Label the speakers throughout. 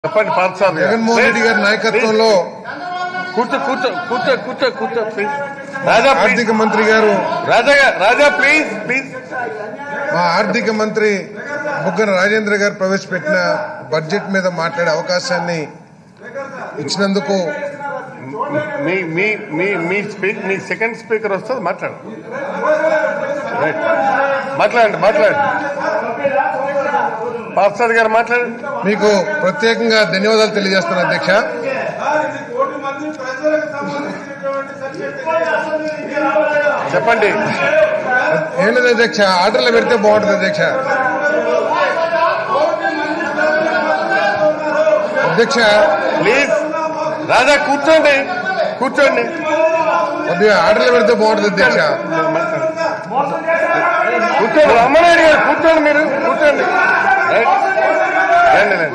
Speaker 1: చెప్పండి పార్థసారథి గారు.
Speaker 2: జగన్మోహన్ రెడ్డి గారి నాయకత్వంలో
Speaker 1: కూర్చో కూర్చో కూర్చో కూర్చో కూర్చో ప్లీజ్ రాజా ప్లీజ్
Speaker 2: ఆర్థిక మంత్రి గారు
Speaker 1: రాజా గారు రాజా ప్లీజ్ ప్లీజ్
Speaker 2: మా ఆర్థిక మంత్రి బుగ్గన రాజేంద్ర గారు ప్రవేశపెట్టిన బడ్జెట్ మీద మాట్లాడే అవకాశాన్ని ఇచ్చినందుకు
Speaker 1: మీ మీ మీ మీ స్పీక్ మీ సెకండ్ స్పీకర్ వస్తుంది మాట్లాడు రైట్. మాట్లాడండి మాట్లాడండి పార్థసారథి గారు మాట్లాడండి
Speaker 2: మీకు ప్రత్యేకంగా ధన్యవాదాలు తెలియజేస్తున్నాను అధ్యక్ష
Speaker 3: కోటి మంది ప్రజలకు సంబంధించినటువంటి సబ్జెక్ట్
Speaker 1: చెప్పండి
Speaker 2: ఏం లేదు అధ్యక్ష ఆర్డర్లు పెడితే బాగుంటుంది అధ్యక్ష అధ్యక్ష
Speaker 1: ప్లీజ్ రాజా కూర్చోండి కూర్చోండి
Speaker 2: కొద్దిగా ఆర్డర్లు పెడితే బాగుంటుంది అధ్యక్ష
Speaker 1: కూర్చోండి రామానాయుడు గారు కూర్చోండి మీరు కూర్చోండి రైట్ రండి రండి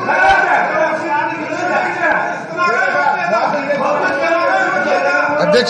Speaker 2: అధ్యక్ష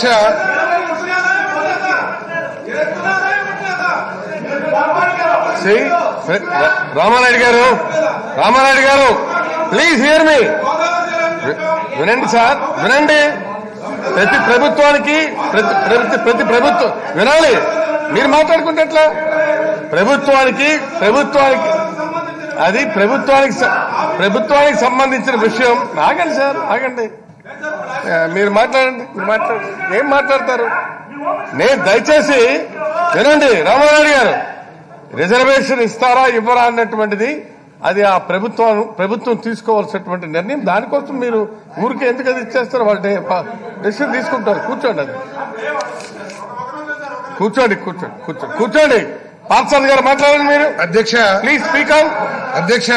Speaker 1: శ్రీ రామానాయుడు గారు రామానాయుడు గారు ప్లీజ్ హియర్ మీ వినండి సార్ వినండి ప్రతి ప్రభుత్వానికి ప్రతి ప్రతి ప్రతి ప్రభుత్వం వినాలి మీరు మాట్లాడుకుంటే ఎట్లా ప్రభుత్వానికి ప్రభుత్వానికి అది ప్రభుత్వానికి స- ప్రభుత్వానికి సంబంధించిన విషయం ఆగండి సార్ ఆగండి ఆ, మీరు మాట్లాడండి మీరు మాట్లాడండి ఏం మాట్లాడతారు నేను దయచేసి వినండి రామారాయుడు గారు రిజర్వేషన్ ఇస్తారా ఇవ్వరా అన్నటువంటిది అది ఆ ప్రభుత్వం ప్రభుత్వం తీసుకోవాల్సినటువంటి నిర్ణయం దానికోసం మీరు ఊరికి ఎందుకు అది ఇచ్చేస్తారు వాళ్ళు డెసిషన్ తీసుకుంటారు కూర్చోండి అది కూర్చోండి కూర్చోండి కూర్చోండి కూర్చోండి పార్సాద్ గారు మాట్లాడండి మీరు
Speaker 2: అధ్యక్ష
Speaker 1: ప్లీజ్ స్పీక్ అవుట్
Speaker 2: అధ్యక్ష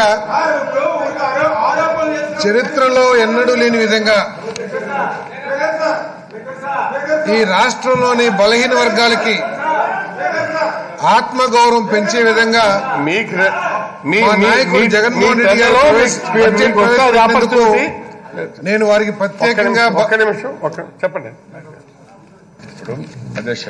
Speaker 2: చరిత్రలో ఎన్నడూ లేని విధంగా ఈ రాష్ట్రంలోని బలహీన వర్గాలకి ఆత్మగౌరవం పెంచే విధంగా
Speaker 1: మీకు రె- మీ
Speaker 2: మా
Speaker 1: మీ-
Speaker 2: నాయకుడు
Speaker 1: మీ-
Speaker 2: జగన్మోహన్
Speaker 1: మీ
Speaker 2: రెడ్డి గారు
Speaker 1: ప్రజలు
Speaker 2: ప్రవేశ-
Speaker 1: మీకు-
Speaker 2: బడ్జెట్
Speaker 1: మీకు వస్తుంది
Speaker 2: ప్రవేశపెట్టినందుకు
Speaker 1: opportunity.
Speaker 2: నేను వారికి
Speaker 1: ఒక్క
Speaker 2: ప్రత్యేకంగా
Speaker 1: నిమిషం, ఒక్క నిమిషం ఒక్క చెప్పండి
Speaker 4: ఇప్పుడు అధ్యక్ష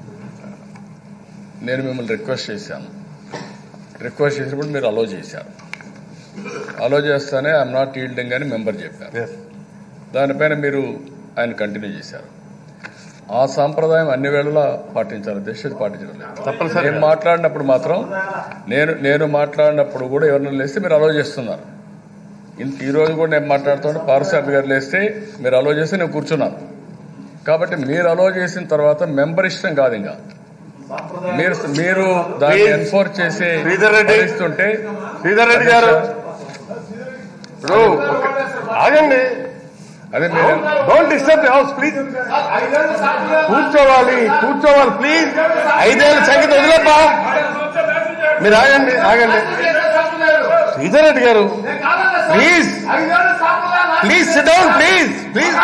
Speaker 4: నేను మిమ్మల్ని రిక్వెస్ట్ చేశాను రిక్వెస్ట్ చేసినప్పుడు మీరు అలో చేశారు అలో చేస్తానే ఐఎమ్ నాట్ ఈల్డింగ్ అని మెంబర్ చెప్పారు
Speaker 1: Yes.
Speaker 4: దానిపైన మీరు ఆయన కంటిన్యూ చేశారు ఆ సాంప్రదాయం అన్ని వేళలా పాటించాలి అధ్యక్ష ఇది పాటించడం లేదు
Speaker 1: తప్పనిసరిగా.
Speaker 4: నేను మాట్లాడినప్పుడు మాత్రం నేను నేను మాట్లాడినప్పుడు కూడా ఎవరిని లేస్తే మీరు అలో చేస్తున్నారు ఇన్- ఈ రోజు కూడా నేను మాట్లాడుతుంటే పారసారథి గారు లేస్తే మీరు అలో చేస్తే నేను కూర్చున్నాను కాబట్టి మీరు అలో చేసిన తర్వాత మెంబర్ ఇష్టం కాదు ఇంకా మీరు మీరు దాన్ని
Speaker 1: Please.
Speaker 4: ఎన్ఫోర్స్ చేసే
Speaker 1: శ్రీధర్ రెడ్డి.
Speaker 4: పరిస్థితి
Speaker 1: శ్రీధర్ రెడ్డి గారు ఇప్పుడు ఒక్క- ఆగండి
Speaker 4: అదే మీరు
Speaker 1: don't disturb the house please కూర్చోవాలి కూర్చోవాలి ప్లీజ్ ఐదేళ్ళ సంగతి వదిలేపా మీరు ఆగండి ఆగండి Sridhar Reddy garu please please sit down please please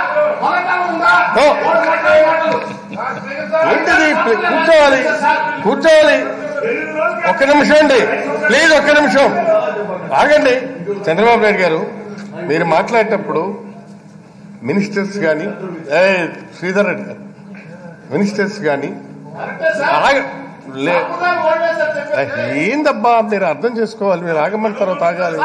Speaker 1: ఏంటిది కూర్చోవాలి కూర్చోవాలి ఒక్క నిమిషం అండి ప్లీజ్ ఒక్క నిమిషం ఆగండి చంద్రబాబు నాయుడు గారు మీరు మాట్లాడేటప్పుడు మినిస్టర్స్ కానీ ఏ శ్రీధర్ రెడ్డి గారు మినిస్టర్స్ కానీ ఆగ- లే- ఏందబ్బా మీరు అర్థం చేసుకోవాలి మీరు ఆగమని తర్వాత ఆగాలి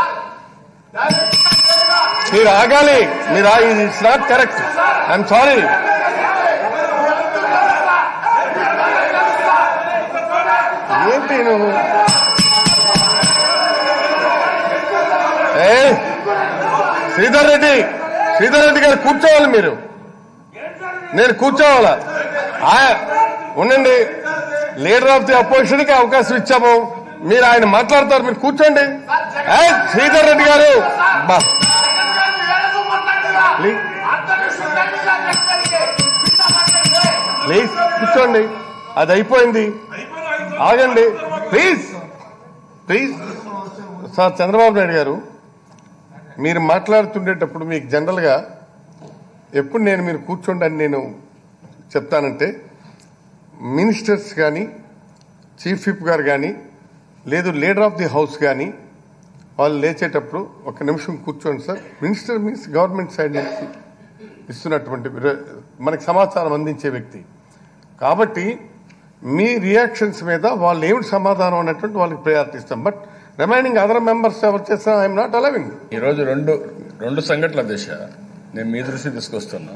Speaker 1: మీరు ఆగాలి మీరు it's not correct I'm sorry ఏంటి నువ్వు ఏ శ్రీధర్ రెడ్డి శ్రీధర్ రెడ్డి గారు కూర్చోవాలి మీరు నేను కూర్చోవాలా ఆ- ఉండండి లీడర్ ఆఫ్ ది అపోజిషన్ కి అవకాశం ఇచ్చాము మీరు ఆయన మాట్లాడతారు మీరు కూర్చోండి ఏ, శ్రీధర్ రెడ్డి గారు బా ప్లీజ్ ప్లీజ్ కూర్చోండి అది అయిపోయింది ఆగండి please please sir Chandrababu Naidu garu మీరు మాట్లాడుతుండేటప్పుడు మీకు జనరల్గా ఎప్పుడు నేను మీరు కూర్చోండి అని నేను చెప్తానంటే మినిస్టర్స్ కానీ చీఫ్ విప్ గారు కానీ లేదు లీడర్ ఆఫ్ ది హౌస్ కానీ వాళ్ళు లేచేటప్పుడు ఒక నిమిషం కూర్చోండి sir minister means government side నుంచి ఇస్తున్నటువంటి ర- మనకి సమాచారం అందించే వ్యక్తి కాబట్టి మీ రియాక్షన్స్ మీద వాళ్ళు ఏమిటి సమాధానం అన్నటువంటి వాళ్ళకి ప్రయారిటీ ఇస్తాం బట్ రిమైనింగ్ అదర్ మెంబర్స్ ఎవరు చేసినా ఐఎమ్ నాట్ అలవింగ్
Speaker 4: ఈరోజు రెండు రెండు సంఘటనల దిశ నేను మీ దృష్టి తీసుకొస్తున్నా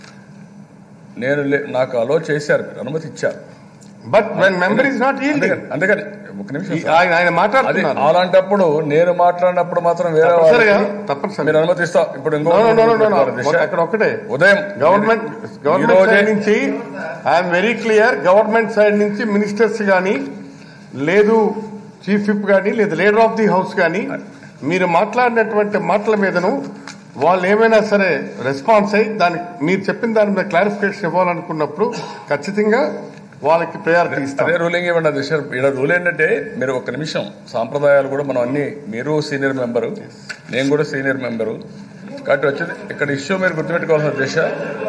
Speaker 4: నేను లే- నాకు అలో చేశారు మీరు అనుమతి ఇచ్చారు
Speaker 1: but when member is not yielding
Speaker 4: అందుకని అందుకని ఒక నిమిషం సార్.
Speaker 1: ఆయన ఆయన
Speaker 4: అది
Speaker 1: మాట్లాడుతున్నారు
Speaker 4: అలాంటప్పుడు నేను మాట్లాడినప్పుడు మాత్రం వేరే
Speaker 1: తప్పనిసరిగా
Speaker 4: వాళ్ళకి
Speaker 1: తప్పనిసరిగా
Speaker 4: మీరు అనుమతిస్తా ఇప్పుడు ఇంకో
Speaker 1: No, no, no, no, no, no.
Speaker 4: దిశ.
Speaker 1: అక్కడ ఒకటే
Speaker 4: ఉదయం
Speaker 1: గవర్నమెంట్ గవర్నమెంట్
Speaker 4: ఈరోజే-
Speaker 1: సైడ్ నుంచి I'm very clear government side నుంచి మినిస్టర్స్ కానీ లేదు చీఫ్ విప్ కానీ లేదు లీడర్ ఆఫ్ ది హౌస్ కానీ మీరు మాట్లాడినటువంటి మాటల మీదను వాళ్ళు ఏమైనా సరే రెస్పాన్స్ అయ్యి దానికి మీరు చెప్పిన దాని మీద క్లారిఫికేషన్ ఇవ్వాలనుకున్నప్పుడు ఖచ్చితంగా వాళ్ళకి ప్రయారిటీ ఇస్తాం
Speaker 4: అదే రూలింగ్ ఇవ్వండి అది సార్ ఇక్కడ రూల్ ఏంటంటే మీరు ఒక నిమిషం సాంప్రదాయాలు కూడా మనం అన్ని మీరు సీనియర్ మెంబరు నేను కూడా సీనియర్ మెంబరు కాబట్టి వచ్చింది ఇక్కడ ఇష్యూ మీరు గుర్తుపెట్టుకోవాల్సిన దిశ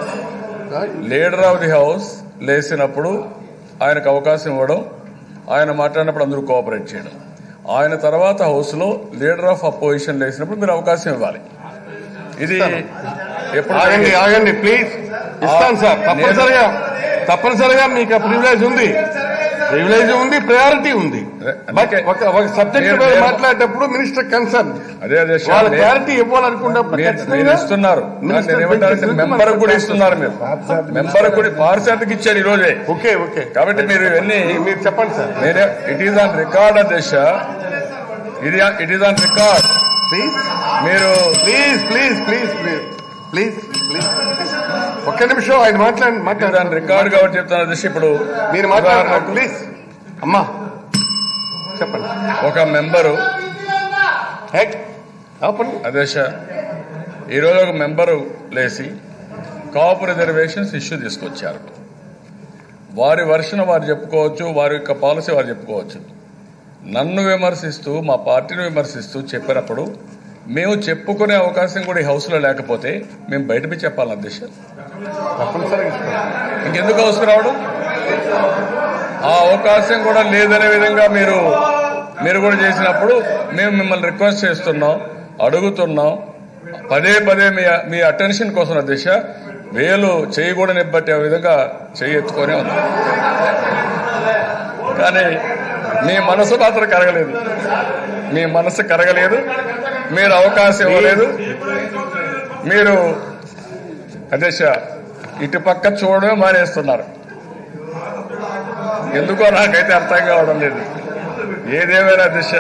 Speaker 4: లీడర్ ఆఫ్ ది హౌస్ లేచినప్పుడు ఆయనకు అవకాశం ఇవ్వడం ఆయన మాట్లాడినప్పుడు అందరూ కోఆపరేట్ చేయడం ఆయన తర్వాత హౌస్ లో లీడర్ ఆఫ్ అపోజిషన్ లేచినప్పుడు మీరు అవకాశం ఇవ్వాలి ఇది ఎప్పుడు
Speaker 1: ఆగండి ఆగండి ప్లీజ్ ఇస్తాను సార్ తప్పనిసరిగా తప్పనిసరిగా మీకు ఆ ప్రివిలేజ్ ఉంది ప్రివిలేజ్ ఉంది ప్రయారిటీ ఉంది బట్
Speaker 4: అందుకే-
Speaker 1: ఒక ఒక సబ్జెక్ట్
Speaker 4: మీరు-
Speaker 1: మీద
Speaker 4: మీరు-
Speaker 1: మాట్లాడేటప్పుడు మినిస్టర్ కన్సర్న్
Speaker 4: అదే అదే సార్,
Speaker 1: వాళ్ళ
Speaker 4: నేను-
Speaker 1: క్లారిటీ ఇవ్వాలనుకున్నప్పుడు
Speaker 4: మీరు- మీరు
Speaker 1: ఖచ్చితంగా
Speaker 4: ఇస్తున్నారు
Speaker 1: మినిస్టర్
Speaker 4: నేను ఏమంటారంటే
Speaker 1: గురించి
Speaker 4: మెంబర్ కూడా
Speaker 1: మనకు
Speaker 4: ఇస్తున్నారు మీరు మెంబర్ కూడా పారిశాతకి ఇచ్చారు ఈ రోజే
Speaker 1: ఓకే ఓకే
Speaker 4: కాబట్టి మీరు ఇవన్నీ
Speaker 1: మీరు చెప్పండి సార్
Speaker 4: నేనే ఇట్ ఈస్ ఆన్ రికార్డ్ దశ ఇది it is on record
Speaker 1: please
Speaker 4: మీరు
Speaker 1: please please please please please please ఒక్క నిమిషం ఆయన మాట్లాడండి
Speaker 4: దాని
Speaker 1: మాట్లాడండి
Speaker 4: రికార్డ్ కాబట్టి చెప్తున్న దశ ఇప్పుడు
Speaker 1: మీరు మాట్లాడారు
Speaker 4: ఉదాహరణకు
Speaker 1: ప్లీజ్ అమ్మా చెప్పండి
Speaker 4: ఒక మెంబరు
Speaker 1: హెక్ ఆపండి
Speaker 4: అదేశ ఈరోజు ఒక మెంబరు లేచి కాపు రిజర్వేషన్స్ ఇష్యూ తీసుకొచ్చారు వారి వర్షన వారు చెప్పుకోవచ్చు వారి యొక్క పాలసీ వారు చెప్పుకోవచ్చు నన్ను విమర్శిస్తూ మా పార్టీని విమర్శిస్తూ చెప్పినప్పుడు మేము చెప్పుకునే అవకాశం కూడా ఈ హౌస్లో లేకపోతే మేము బయట పోయి చెప్పాలి అధ్యక్ష
Speaker 1: తప్పనిసరిగా ఇస్తాను.
Speaker 4: ఇంకెందుకు అవసరం రావడం ఆ అవకాశం కూడా లేదనే విధంగా మీరు మీరు కూడా చేసినప్పుడు మేము మిమ్మల్ని రిక్వెస్ట్ చేస్తున్నాం అడుగుతున్నాం పదే పదే మీ మీ అటెన్షన్ కోసం దిశ వేలు చేయకూడని బట్టి ఆ విధంగా చేయెత్తుకొని ఉంది కానీ మీ మనసు మాత్రం కరగలేదు మీ మనసు కరగలేదు మీరు అవకాశం ఇవ్వలేదు మీరు అదేశ ఇటు పక్క చూడమే మానేస్తున్నారు ఎందుకో నాకైతే అర్థం కావడం లేదు ఏదేమైనా దిశ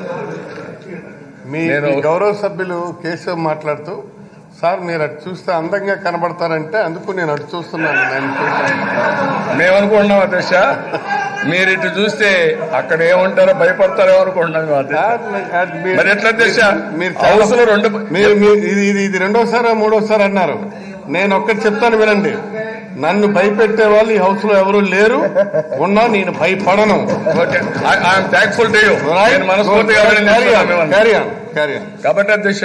Speaker 1: మీ
Speaker 4: నేను-
Speaker 1: మీ గౌరవ సభ్యులు కేశవ్ మాట్లాడుతూ సార్ మీరు అటు చూస్తే అందంగా కనబడతారంటే అందుకు నేను అటు చూస్తున్నాను నేను చూశాను.
Speaker 4: మేమనుకుంటున్నాం అధ్యక్ష మీరు ఇటు చూస్తే అక్కడ ఏమంటారో భయపడతారో అనుకుంటున్నాం మేము అధ్యక్ష.
Speaker 1: అది- అది మీరు-
Speaker 4: మరి ఎట్లా అధ్యక్ష
Speaker 1: మీరు చాలా-
Speaker 4: హౌస్ లో రెండు
Speaker 1: మీరు మీరు- ఇది ఇది ఇది రెండోసారి మూడోసారి అన్నారు నేను ఒక్కటి చెప్తాను వినండి నన్ను భయపెట్టే వాళ్ళు ఈ హౌస్ లో ఎవరు లేరు ఉన్నా నేను భయపడను
Speaker 4: okay I'm thankful to you నేను మనస్ఫూర్తిగా అభినందిస్తున్నాను మిమ్మల్ని.
Speaker 1: క్యారీ ఆన్ క్యారీ ఆన్
Speaker 4: కాబట్టి అధ్యక్ష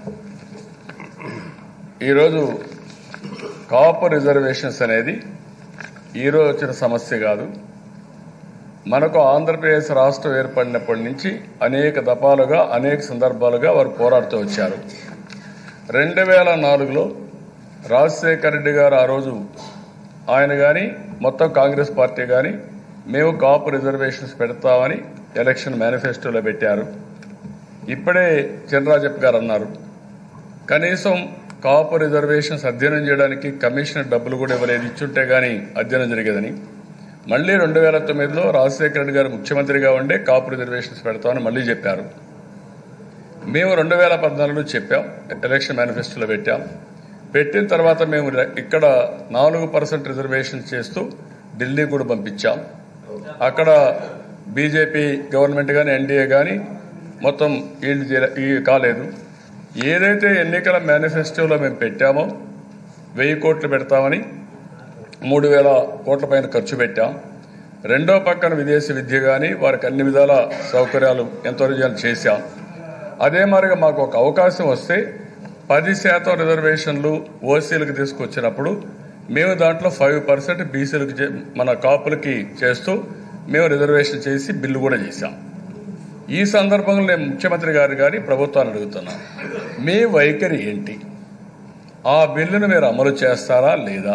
Speaker 4: ఈరోజు కాపు రిజర్వేషన్స్ అనేది ఈరోజు వచ్చిన సమస్య కాదు మనకు ఆంధ్రప్రదేశ్ రాష్ట్రం ఏర్పడినప్పటి నుంచి అనేక దఫాలుగా అనేక సందర్భాలుగా వారు పోరాడుతూ వచ్చారు రెండు వేల నాలుగులో రాజశేఖర రెడ్డి గారు ఆ రోజు ఆయన కానీ మొత్తం కాంగ్రెస్ పార్టీ కానీ మేము కాపు రిజర్వేషన్స్ పెడతామని ఎలక్షన్ మేనిఫెస్టోలో పెట్టారు ఇప్పుడే చంద్రరాజప్ప గారు అన్నారు కనీసం కాపు రిజర్వేషన్స్ అధ్యయనం చేయడానికి కమిషనర్ డబ్బులు కూడా ఇవ్వలేదు ఇచ్చుంటే గానీ అధ్యయనం జరిగేదని మళ్ళీ రెండు వేల తొమ్మిదిలో రాజశేఖర రెడ్డి గారు ముఖ్యమంత్రిగా ఉండే కాపు రిజర్వేషన్స్ పెడతామని మళ్ళీ చెప్పారు మేము రెండు వేల పద్నాలుగులో చెప్పాం ఎలక్షన్ మేనిఫెస్టోలో పెట్టాం పెట్టిన తర్వాత మేము ర- ఇక్కడ నాలుగు పర్సెంట్ రిజర్వేషన్ చేస్తూ ఢిల్లీ కూడా పంపించాం అక్కడ బీజేపీ గవర్నమెంట్ కానీ ఎన్డీఏ కానీ మొత్తం ఈల్డ్ చేయలే- ఈ కాలేదు ఏదైతే ఎన్నికల మేనిఫెస్టోలో మేము పెట్టామో వెయ్యి కోట్లు పెడతామని మూడు వేల కోట్ల పైన ఖర్చు పెట్టాం రెండో పక్కన విదేశీ విద్య కానీ వారికి అన్ని విధాల సౌకర్యాలు ఎంతో విజయాలు చేశాం అదే మరిగా మాకు ఒక అవకాశం వస్తే పది శాతం రిజర్వేషన్లు ఓసీలకు తీసుకొచ్చినప్పుడు మేము దాంట్లో ఫైవ్ పర్సెంట్ బీసీలకు చే- మన కాపులకి చేస్తూ మేము రిజర్వేషన్ చేసి బిల్లు కూడా చేశాం ఈ సందర్భంలో నేను ముఖ్యమంత్రి గారు గారి ప్రభుత్వాన్ని అడుగుతున్నాను మీ వైఖరి ఏంటి ఆ బిల్లును మీరు అమలు చేస్తారా లేదా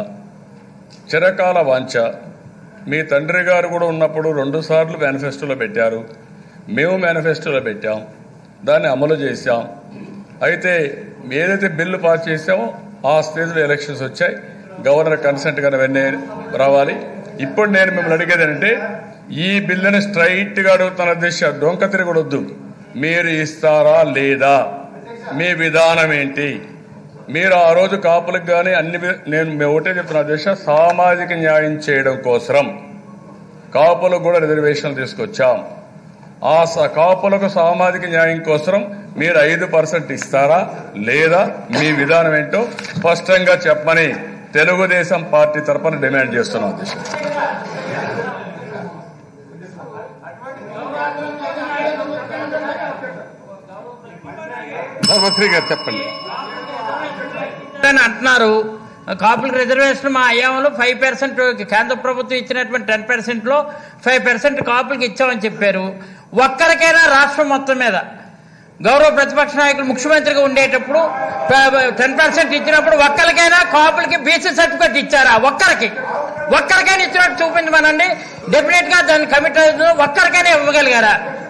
Speaker 4: చిరకాల వాంఛ మీ తండ్రి గారు కూడా ఉన్నప్పుడు రెండు సార్లు మేనిఫెస్టోలో పెట్టారు మేము మేనిఫెస్టోలో పెట్టాం దాన్ని అమలు చేశాం అయితే ఏదైతే బిల్లు పాస్ చేసామో ఆ స్టేజ్లో ఎలక్షన్స్ వచ్చాయి గవర్నర్ కన్సెంట్ కానీ అవన్నీ రావాలి ఇప్పుడు నేను మిమ్మల్ని అడిగేది ఏంటంటే ఈ బిల్లుని స్ట్రైట్ గా అడుగుతున్న దిశ డొంక తిరగడొద్దు మీరు ఇస్తారా లేదా మీ విధానం ఏంటి మీరు ఆ రోజు కాపులకు కానీ అన్ని వి- నేను మేము ఒకటే చెప్తున్నా దిశ సామాజిక న్యాయం చేయడం కోసం కాపులకు కూడా రిజర్వేషన్లు తీసుకొచ్చాం ఆ స- కాపులకు సామాజిక న్యాయం కోసం మీరు ఐదు పర్సెంట్ ఇస్తారా లేదా మీ విధానం ఏంటో స్పష్టంగా చెప్పమని తెలుగుదేశం పార్టీ తరఫున డిమాండ్ చేస్తున్నాం అధ్యక్ష
Speaker 1: ధర్మశ్రీ గారు చెప్పండి
Speaker 5: అని అంటున్నారు కాపులకు రిజర్వేషన్ మా అయ్యాములో ఫైవ్ పర్సెంట్ కేంద్ర ప్రభుత్వం ఇచ్చినటువంటి టెన్ పర్సెంట్ లో ఫైవ్ పర్సెంట్ కాపులకు ఇచ్చామని చెప్పారు ఒక్కరికైనా రాష్ట్రం మొత్తం మీద గౌరవ ప్రతిపక్ష నాయకులు ముఖ్యమంత్రిగా ఉండేటప్పుడు టెన్ పర్సెంట్ ఇచ్చినప్పుడు ఒక్కరికైనా కాపులకి బీసీ సర్టిఫికేట్ ఇచ్చారా ఒక్కరికి ఒక్కరికైనా ఇచ్చినట్టు చూపించమనండి డెఫినెట్ గా దాన్ని కమిట్ ఒక్కరికైనా ఇవ్వగలిగారా